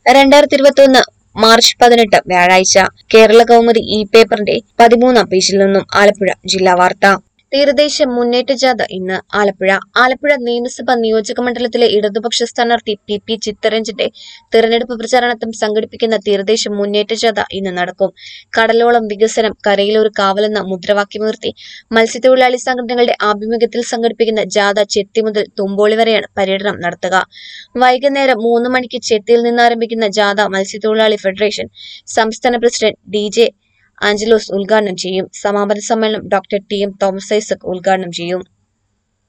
രണ്ടായിരത്തി ഇരുപത്തി ഒന്ന് മാർച്ച് പതിനെട്ട് വ്യാഴാഴ്ച കേരള കൗമുദി ഇ പേപ്പറിന്റെ പതിമൂന്നാം പേജിൽ നിന്നും ആലപ്പുഴ ജില്ലാ വാർത്ത തീരദേശ മുന്നേറ്റ ജാഥ ഇന്ന് ആലപ്പുഴ ആലപ്പുഴ നിയമസഭാ നിയോജക മണ്ഡലത്തിലെ ഇടതുപക്ഷ സ്ഥാനാർത്ഥി പി പി ചിത്തരഞ്ജന്റെ തിരഞ്ഞെടുപ്പ് പ്രചാരണത്തിന് സംഘടിപ്പിക്കുന്ന തീരദേശ മുന്നേറ്റ ജാഥ ഇന്ന് നടക്കും കടലോളം വികസനം കരയിലൊരു കാവലെന്ന മുദ്രാവാക്യമുയർത്തി മത്സ്യത്തൊഴിലാളി സംഘടനകളുടെ ആഭിമുഖ്യത്തിൽ സംഘടിപ്പിക്കുന്ന ജാഥ ചെത്തി മുതൽ തുമ്പോളി വരെയാണ് പര്യടനം നടത്തുക വൈകുന്നേരം മൂന്ന് മണിക്ക് ചെത്തിയിൽ നിന്ന് ആരംഭിക്കുന്ന ജാഥ മത്സ്യത്തൊഴിലാളി ഫെഡറേഷൻ സംസ്ഥാന പ്രസിഡന്റ് ഡി ജെ ആഞ്ചലോസ് ഉദ്ഘാടനം ചെയ്യും സമാപന സമ്മേളനം doctor T M Thomas Isaac ഉദ്ഘാടനം ചെയ്യും